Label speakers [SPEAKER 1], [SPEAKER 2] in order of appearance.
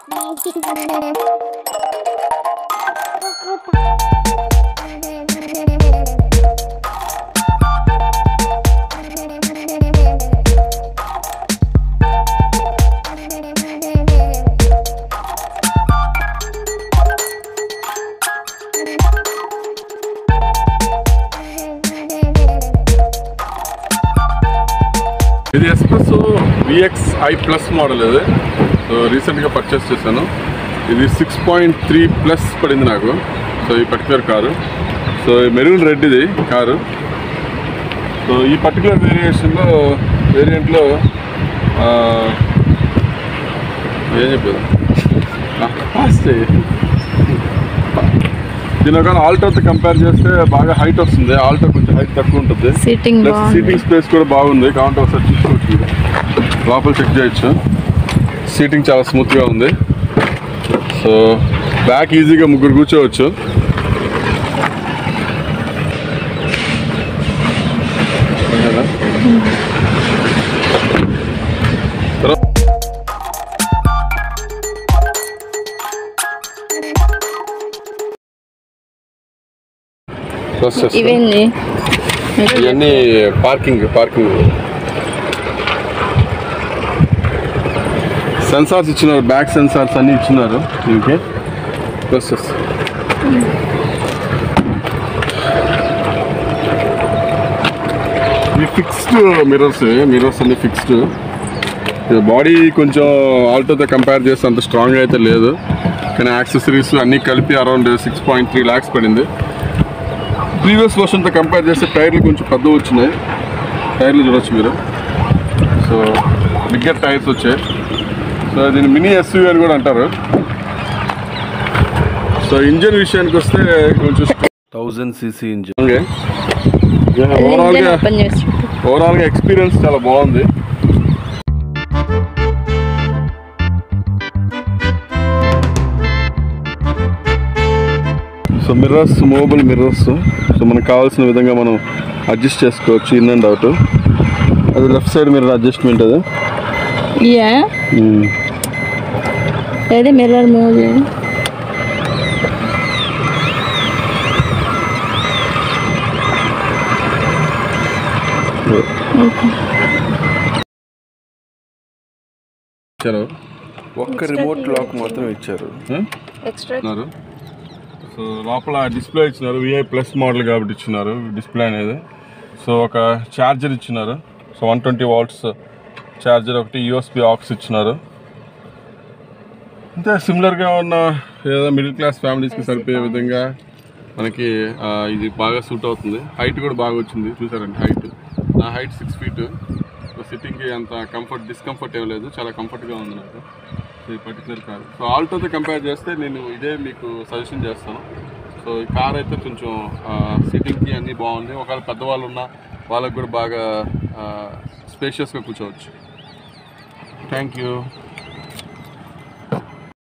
[SPEAKER 1] ఇది S-Presso VX i plus model ఇది so రీసెంట్గా పర్చేస్ చేశాను ఇది సిక్స్ పాయింట్ త్రీ ప్లస్ పడింది నాకు సో ఈ particular car so maroon red ఇది కారు సో ఈ పర్టికులర్ వేరియేషన్లో వేరియంట్లో ఏం చెప్పేది ఆ, pass చేయి. దీని ఒక ఆల్టోతో కంపేర్ చేస్తే బాగా హైట్ వస్తుంది ఆల్టో కొంచెం హైట్ తక్కువ ఉంటుంది
[SPEAKER 2] సీటింగ్
[SPEAKER 1] ప్లస్
[SPEAKER 2] బాగుంది
[SPEAKER 1] సీటింగ్ స్పేస్ కూడా బాగుంది కావాలంటే ఒకసారి చూసుకోవచ్చు లోపల చెక్ చేయొచ్చు సీటింగ్ చాలా స్మూత్గా ఉంది సో బ్యాక్ ఈజీగా ముగ్గురు కూర్చోవచ్చు ఓకేనా? తర్వాత Close చేస్తా.
[SPEAKER 2] ఇవేంది
[SPEAKER 1] ఇవన్నీ పార్కింగ్ పార్కింగ్ సెన్సార్స్ ఇచ్చినారు బ్యాక్ సెన్సార్స్ అన్ని ఇచ్చినారు దీనికి ప్లస్ ఇవి ఫిక్స్డ్ మిర్రర్స్ మిర్రర్స్ అన్ని ఫిక్స్డ్ బాడీ కొంచెం ఆల్టోతో కంపేర్ చేస్తే అంత స్ట్రాంగ్ అయితే లేదు కానీ యాక్సెసరీస్ అన్నీ కలిపి around six point three lakhs పడింది ప్రీవియస్ వర్షన్తో కంపేర్ చేస్తే టైర్లు కొంచెం పెద్దవి వచ్చినాయి టైర్లు చూడొచ్చు మీరు సో బిగ్గర్ టైర్స్ వచ్చాయి సో దీన్ని మినీ ఎస్యూవీ అని కూడా అంటారు సో ఇంజన్ విషయానికి వస్తే కొంచెం thousand CC engine okay
[SPEAKER 2] engine
[SPEAKER 1] ఓవరాల్గా
[SPEAKER 2] ఓపెన్ చేసి
[SPEAKER 1] ఓవరాల్గా ఎక్స్పీరియన్స్ చాలా బాగుంది so mirrors movable mirrors so మనకు కావాల్సిన విధంగా మనం అడ్జస్ట్ చేసుకోవచ్చు ఇన్ అండ్ అవుట్ అది లెఫ్ట్ సైడ్ మిర్రర్ అడ్జస్ట్మెంట్ అది
[SPEAKER 2] ఇయా ఏది మిర్రర్ మూవ్ చేయి
[SPEAKER 1] ఇచ్చారు
[SPEAKER 3] ఒక్క రిమోట్ లాక్ మాత్రం ఇచ్చారు
[SPEAKER 2] ఎక్స్ట్రా
[SPEAKER 1] ఇచ్చినారు సో లోపల డిస్ప్లే ఇచ్చినారు విఐ ప్లస్ మోడల్ కాబట్టి ఇచ్చినారు డిస్ప్లే అనేది సో ఒక ఛార్జర్ ఇచ్చినారు so one twenty watts charger ఒకటి యూఎస్బి ఆక్స్ ఇచ్చినారు అంతే సిమిలర్గా ఉన్న ఏదో మిడిల్ క్లాస్ ఫ్యామిలీస్కి సరిపోయే విధంగా మనకి ఆ, ఇది బాగా సూట్ అవుతుంది హైట్ కూడా బాగా వచ్చింది చూసారండి హైట్ నా హైట్ సిక్స్ ఫీట్ సో సిట్టింగ్కి అంత కంఫర్ట్ డిస్కంఫర్ట్ ఏం లేదు చాలా కంఫర్ట్గా ఉంది నాకు సో ఈ పర్టికులర్ కార్ సో ఆల్టోతో కంపేర్ చేస్తే నేను ఇదే మీకు సజెషన్ చేస్తాను సో ఈ కార్ అయితే కొంచెం సిట్టింగ్కి అన్నీ బాగుంది ఒకవేళ పెద్దవాళ్ళు ఉన్న వాళ్ళకి కూడా బాగా స్పేషియస్గా కూర్చోవచ్చు థ్యాంక్ యూ